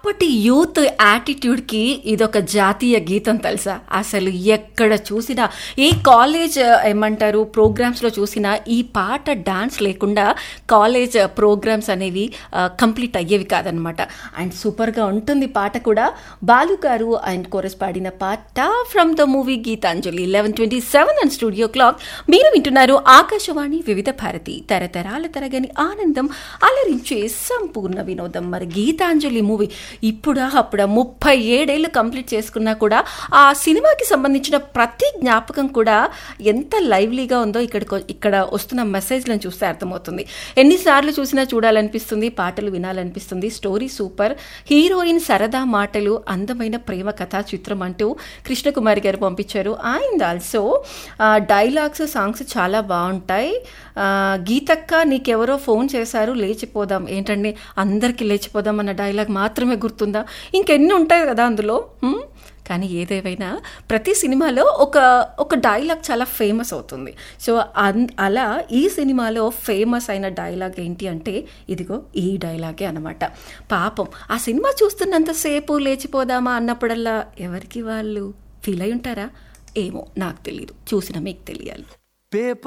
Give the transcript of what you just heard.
అప్పటి యూత్ యాటిట్యూడ్కి ఇదొక జాతీయ గీతం తెలుసా అసలు ఎక్కడ చూసినా ఏ కాలేజ్ ఏమంటారు ప్రోగ్రామ్స్లో చూసినా ఈ పాట డాన్స్ లేకుండా కాలేజ్ ప్రోగ్రామ్స్ అనేవి కంప్లీట్ అయ్యేవి కాదనమాట అండ్ సూపర్గా ఉంటుంది పాట కూడా బాలు గారు అండ్ కోరస్ పాడిన పాట from the movie Geethanjali eleven twenty seven and studio clock మీరు వింటున్నారు ఆకాశవాణి వివిధ భారతి తరతరాల తరగని ఆనందం అలరించే సంపూర్ణ వినోదం మరి గీతాంజలి మూవీ ఇప్పుడా అప్పుడా ముప్పై ఏడేళ్ళు కంప్లీట్ చేసుకున్నా కూడా ఆ సినిమాకి సంబంధించిన ప్రతి జ్ఞాపకం కూడా ఎంత లైవ్లీగా ఉందో ఇక్కడికి ఇక్కడ వస్తున్న మెసేజ్లను చూస్తే అర్థమవుతుంది ఎన్నిసార్లు చూసినా చూడాలనిపిస్తుంది పాటలు వినాలనిపిస్తుంది స్టోరీ సూపర్ హీరోయిన్ సరదా మాటలు అందమైన ప్రేమ కథా చిత్రం అంటూ కృష్ణకుమారి గారు పంపించారు అండ్ ఆల్సో డైలాగ్స్ సాంగ్స్ చాలా బాగుంటాయి ఆ, గీతక్క నీకెవరో ఫోన్ చేశారు లేచిపోదాం ఏంటండి అందరికీ లేచిపోదాం అన్న డైలాగ్ మాత్రమే గుర్తుందా ఇంకెన్ని ఉంటాయి కదా అందులో హ్మ్? కానీ ఏదేవైనా ప్రతి సినిమాలో ఒక ఒక డైలాగ్ చాలా ఫేమస్ అవుతుంది సో అన్ అలా ఈ సినిమాలో ఫేమస్ అయిన డైలాగ్ ఏంటి అంటే ఇదిగో ఈ డైలాగే అనమాట పాపం ఆ సినిమా చూస్తున్నంతసేపు లేచిపోదామా అన్నప్పుడల్లా ఎవరికి వాళ్ళు ఫీల్ అయి ఉంటారా ఏమో నాకు తెలియదు చూసిన మీకు తెలియాలి పేపర్